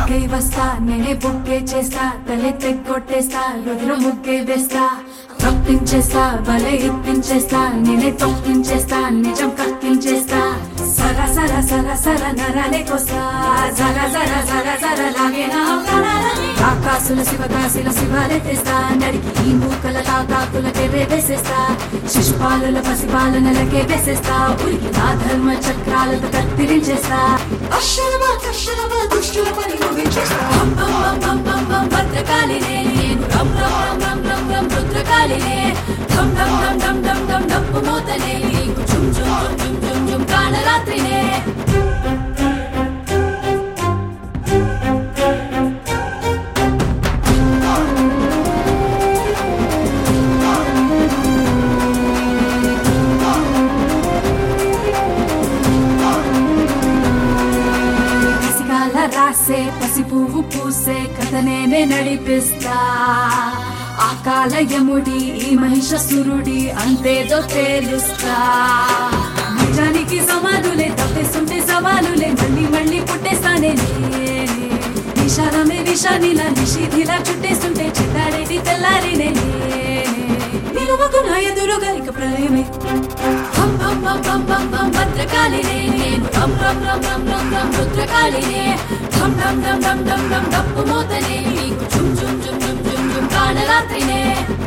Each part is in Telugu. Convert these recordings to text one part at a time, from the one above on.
బుక్కే వస్తా నేనే బుక్కే చేస్తా తలే తెగ్గొట్టేస్తా రుద్ర ముగ్గే వేస్తా తప్పించేస్తా భలే ఇప్పించేస్తా నేనే తొక్కించేస్తా నిజం కక్కించేస్తా సర సర సర సర నరాలేకొస్తా జర జర జర జర లాగే నా ప్రాణాలని. ఆకాశుల శివదాసుల శివాలెత్తేస్తా నరికి ఈ మూకల తాతాకులకే వేసేస్తా శిశుపాలుల పసిపాలనలకే వేసేస్తా ఉరికి నా ధర్మ చక్రాలతో కత్తిరించేస్తా అక్షరమా కక్షరమా దుష్టుల పని ముగించేస్తా బం బం బం బం బం బం భద్రకాళినే నేను రం రం రం రం రం రం రుద్రకాళినే ఢం ఢం ఢం ఢం ఢం ఢం డప్పు మోతనే నీకు చుం చుం చుం చుం చుం చుం కాళరాత్రినే కసికాల రాసే పసి పువ్వు పూసే కథ నేనే నడిపిస్తా ఆ కాల యముడి ఈ మహిషసురుడి అంతేదో తేలుస్తా నిజానికి సమాధులే తప్పేస్తుంటే సవాలులే మళ్ళీ మళ్ళీ పుట్టేస్తానే నేనే. విషాదమే విషానిలా నిషిధిలా చుట్టేస్తుంటే చిత్తాడేటి తెల్లారినే నేనే. నిలువకు నా ఎదురుగా ఇక ప్రళయమే హం హం హం హం హం హం భద్రకాళినే నేను రం రం రం రం రం రం రుద్రకాళినే ఢం ఢం ఢం ఢం ఢం ఢం డప్పు మోతనే నీకు చుం చుం చుం చుం చుం చుం కాళరాత్రినే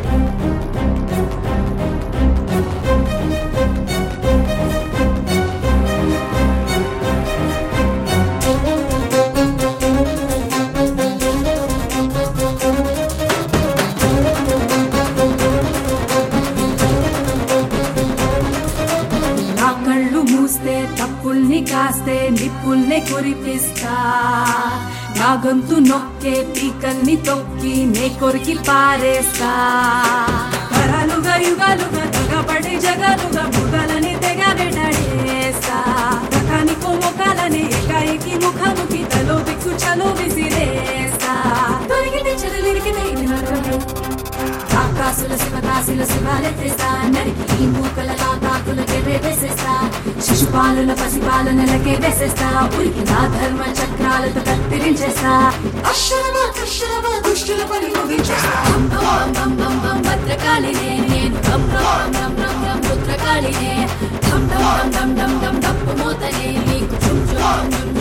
నా కళ్ళు మూస్తే తప్పుల్ని కాస్తే నిప్పుల్ని కురిపిస్తా నా గొంతు నొక్కే పీకల్ని తొక్కి నే కొరికి పారేస్తా తరాలుగా యుగాలుగా తెగబడి జగాలుగా ముగాలని తెగ వెడడేస్తా రకానికో ముఖాలని ఏకాయికి ముఖాముఖి తలో దిక్కు చలో విసిరేస్తా తొలగితే చెలలిరికితే ఇది నరకమే ఆకాశుల శివదాసుల శివాలెత్తేస్తా నరికి ఈ మూకల కాకులకే వేసేస్తా శిశుపాలుల పసిపాలనలకే వేసేస్తా ఉరికి నా ధర్మ చక్రాలతో కత్తిరించేస్తా అక్షరమా కక్షరమా దుష్టుల పని ముగించేస్తా బం బం బం బం బం భద్రకాళినే నేను రం రం రం రం రం రుద్రకాళినే ఢం ఢం ఢం ఢం ఢం ఢం డప్పు మోతనే నీకు చుం చుం చుం చుం